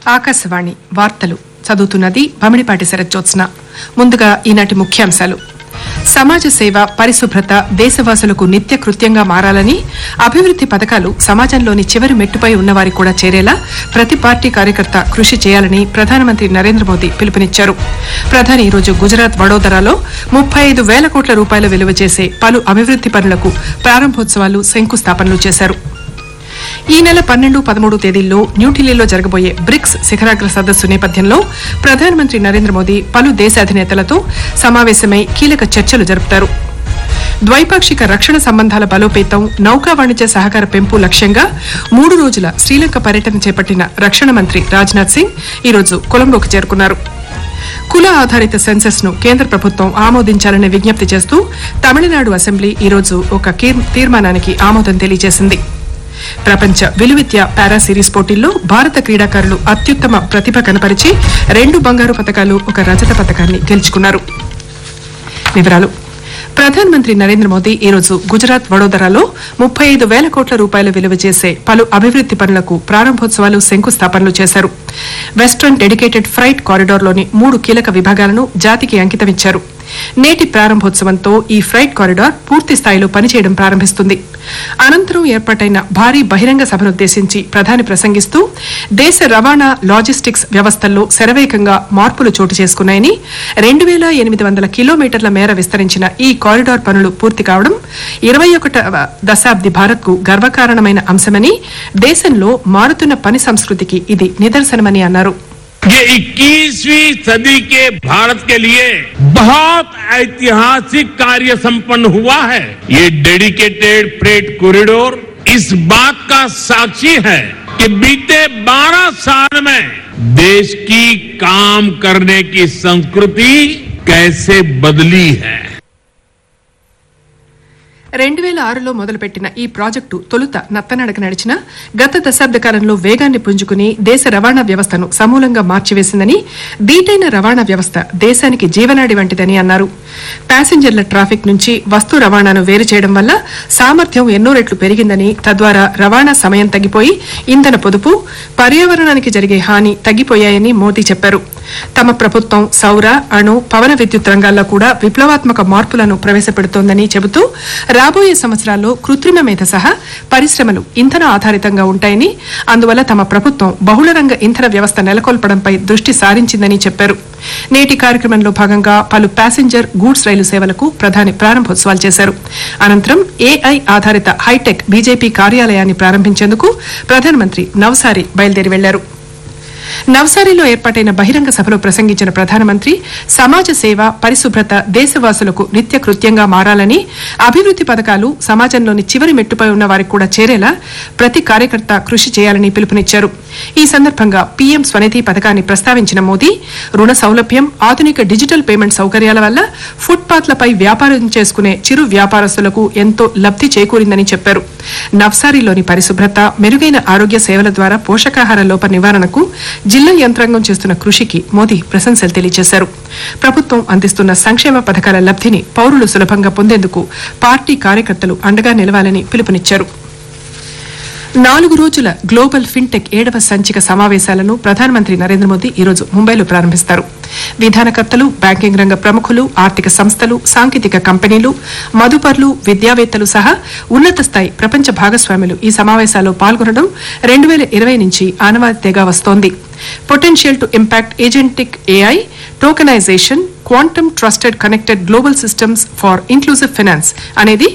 ఆకాశవాణి వార్తలు చదువుతున్నది భమిడిపాటి శరజ్జోత్స్న ముందుగా ఈనాటి ముఖ్యాంశాలు సమాజ సేవ పరిశుభ్రత దేశవాసులకు నిత్య కృత్యంగా మారాలని అభివృద్ది పథకాలు సమాజంలోని చివరి మెట్టుపై ఉన్నవారి కూడా చేరేలా ప్రతి పార్టీ కార్యకర్త కృషి చేయాలని ప్రధానమంత్రి నరేంద్ర మోదీ పిలుపునిచ్చారు ప్రధాని ఈరోజు గుజరాత్ వడోదరాలో ముప్పై ఐదు వేల కోట్ల రూపాయల విలువ చేసే పలు అభివృద్ది పనులకు ప్రారంభోత్సవాలు శంకుస్థాపనలు చేశారు ఈ నెల పన్నెండు పదమూడు తేదీల్లో న్యూఢిల్లీలో జరగబోయే బ్రిక్స్ శిఖరాగ్ర సదస్సు నేపథ్యంలో ప్రధానమంత్రి నరేంద్ర మోదీ పలు దేశ అధినేతలతో సమావేశమై కీలక చర్చలు జరుపుతారు ద్వైపాక్షిక రక్షణ సంబంధాల బలోపేతం నౌకా వాణిజ్య సహకార పెంపు లక్ష్యంగా మూడు రోజుల శ్రీలంక పర్యటన చేపట్టిన రక్షణ మంత్రి రాజ్నాథ్ సింగ్ ఈరోజు కొలంబోకు చేరుకున్నారు కుల ఆధారిత సెన్సెస్ ను కేంద్ర ప్రభుత్వం ఆమోదించాలని విజ్ఞప్తి చేస్తూ తమిళనాడు అసెంబ్లీ ఈరోజు ఒక కీర్- తీర్మానానికి ఆమోదం తెలియజేసింది ప్రపంచ విలువిద్య పారా సిరీస్ పోటీల్లో భారత క్రీడాకారులు అత్యుత్తమ ప్రతిభ కనపరిచి రెండు బంగారు పతకాలు ఒక రజత పతకాన్ని గెలుచుకున్నారు వివరాలు ప్రధానమంత్రి నరేంద్ర మోదీ ఈరోజు గుజరాత్ వడోదరాలో ముప్పై ఐదు వేల కోట్ల రూపాయల విలువ చేసే పలు అభివృద్ది పనులకు ప్రారంభోత్సవాలు శంకుస్థాపనలు చేశారు వెస్టర్న్ డెడికేటెడ్ ఫ్రైట్ కారిడార్లోని మూడు కీలక విభాగాలను జాతికి అంకితమిచ్చారు నేటి ప్రారంభోత్సవంతో ఈ ఫ్రైట్ కారిడార్ పూర్తి స్థాయిలో పనిచేయడం ప్రారంభిస్తుంది అనంతరం ఏర్పాటైన భారీ బహిరంగ సభనుద్దేశించి ప్రధాని ప్రసంగిస్తూ దేశ రవాణా లాజిస్టిక్స్ వ్యవస్థల్లో శరవేగంగా మార్పులు చోటు చేసుకున్నాయని రెండు వేల ఎనిమిది వందల కిలోమీటర్ల మేర విస్తరించిన ఈ కారిడార్ పనులు పూర్తి కావడం ఇరవై ఒకటవ దశాబ్ది భారత్కు గర్వకారణమైన అంశమని దేశంలో మారుతున్న పని సంస్కృతికి ఇది నిదర్శనమని అన్నారు ये 21वीं सदी के भारत के लिए बहुत ऐतिहासिक कार्य संपन्न हुआ है ये डेडिकेटेड फ्रेट कॉरिडोर इस बात का साक्षी है कि बीते 12 साल में देश की काम करने की संस्कृति कैसे बदली है రెండు వేల ఆరులో మొదలుపెట్టిన ఈ ప్రాజెక్టు తొలుత నత్తనడక నడిచిన గత దశాబ్ద కాలంలో వేగాన్ని పుంజుకుని దేశ రవాణా వ్యవస్థను సమూలంగా మార్చివేసిందని దీటైన రవాణా వ్యవస్థ దేశానికి జీవనాడి వంటిదని అన్నారు ప్యాసింజర్ల ట్రాఫిక్ నుంచి వస్తు రవాణాను వేరు చేయడం వల్ల సామర్థ్యం ఎన్నో రెట్లు పెరిగిందని తద్వారా రవాణా సమయం తగ్గిపోయి ఇంధన పొదుపు పర్యావరణానికి జరిగే హాని తగ్గిపోయాయని మోదీ చెప్పారు తమ ప్రభుత్వం సౌర అణు పవన విద్యుత్ రంగాల్లో కూడా విప్లవాత్మక మార్పులను ప్రవేశపెడుతోందని చెబుతూ రాబోయే సంవత్సరాల్లో కృత్రిమ మేధ సహా పరిశ్రమలు ఇంధన ఆధారితంగా ఉంటాయని అందువల్ల తమ ప్రభుత్వం బహుళ రంగ ఇంధన వ్యవస్థ నెలకొల్పడంపై దృష్టి సారించిందని చెప్పారు నేటి కార్యక్రమంలో భాగంగా పలు ప్యాసింజర్ గూడ్స్ రైలు సేవలకు ప్రధాని ప్రారంభోత్సవాలు చేశారు అనంతరం ఏఐ ఆధారిత హైటెక్ బీజేపీ కార్యాలయాన్ని ప్రారంభించేందుకు ప్రధానమంత్రి నవసారి బయలుదేరి వెళ్లారు నవసారిలో ఏర్పాటైన బహిరంగ సభలో ప్రసంగించిన ప్రధానమంత్రి సమాజ సేవ పరిశుభ్రత దేశవాసులకు నిత్య కృత్యంగా మారాలని అభివృద్ది పథకాలు సమాజంలోని చివరి మెట్టుపై ఉన్న వారికి కూడా చేరేలా ప్రతి కార్యకర్త కృషి చేయాలని పిలుపునిచ్చారు ఈ సందర్భంగా పీఎం స్వనిధి పథకాన్ని ప్రస్తావించిన మోదీ రుణ సౌలభ్యం ఆధునిక డిజిటల్ పేమెంట్ సౌకర్యాల వల్ల ఫుట్పాత్లపై వ్యాపారం చేసుకునే చిరు వ్యాపారస్తులకు ఎంతో లబ్ది చేకూరిందని చెప్పారు నవ్సారీలోని పరిశుభ్రత మెరుగైన ఆరోగ్య సేవల ద్వారా పోషకాహార లోప నివారణకు జిల్లా యంత్రాంగం చేస్తున్న కృషికి మోదీ ప్రశంసలు తెలియజేశారు ప్రభుత్వం అందిస్తున్న సంక్షేమ పథకాల లబ్ధిని పౌరులు సులభంగా పొందేందుకు పార్టీ కార్యకర్తలు అండగా నిలవాలని పిలుపునిచ్చారు నాలుగు రోజుల గ్లోబల్ ఫిన్టెక్ ఏడవ సంచిక సమావేశాలను ప్రధానమంత్రి నరేంద్ర మోదీ ఈరోజు ముంబైలో ప్రారంభిస్తారు విధానకర్తలు బ్యాంకింగ్ రంగ ప్రముఖులు ఆర్థిక సంస్థలు సాంకేతిక కంపెనీలు మదుపర్లు విద్యావేత్తలు సహా ఉన్నత స్థాయి ప్రపంచ భాగస్వాములు ఈ సమావేశాల్లో పాల్గొనడం రెండు వేల ఇరవై నుంచి ఆనవాయితీగా వస్తోంది potential to impact agentic AI tokenization quantum trusted connected global systems for inclusive finance అనేది